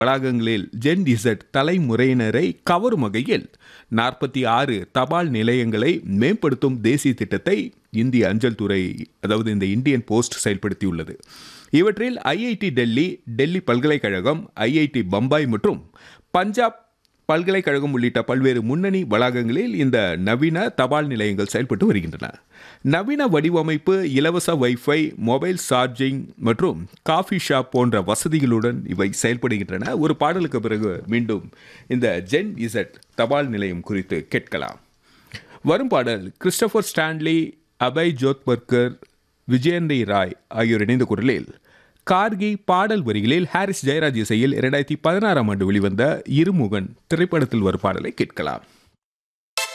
வளாகங்களில் gen Z தலைமுறையினரை கவரும் வகையில் நாற்பத்தி ஆறு தபால் நிலையங்களை மேம்படுத்தும் தேசிய திட்டத்தை இந்திய அஞ்சல் துறை அதாவது இந்த இந்தியன் போஸ்ட் செயல்படுத்தியுள்ளது இவற்றில் ஐஐடி டெல்லி டெல்லி பல்கலைக்கழகம் ஐஐடி பம்பாய் மற்றும் பஞ்சாப் பல்கலைக்கழகம் உள்ளிட்ட பல்வேறு முன்னணி வளாகங்களில் இந்த நவீன தபால் நிலையங்கள் செயல்பட்டு வருகின்றன நவீன வடிவமைப்பு இலவச வைஃபை மொபைல் சார்ஜிங் மற்றும் காஃபி ஷாப் போன்ற வசதிகளுடன் இவை செயல்படுகின்றன ஒரு பாடலுக்கு பிறகு மீண்டும் இந்த ஜென் இசட் தபால் நிலையம் குறித்து கேட்கலாம் வரும் பாடல் கிறிஸ்டபர் ஸ்டான்லி அபய் ஜோத்பர்கர் விஜயந்தி ராய் ஆகியோர் இணைந்த குரலில் கார்கி பாடல் வரிகளில் ஹாரிஸ் ஜெயராஜ் இசையில் இரண்டாயிரத்தி பதினாறாம் ஆண்டு வெளிவந்த இருமுகன் திரைப்படத்தில் ஒரு பாடலை கேட்கலாம்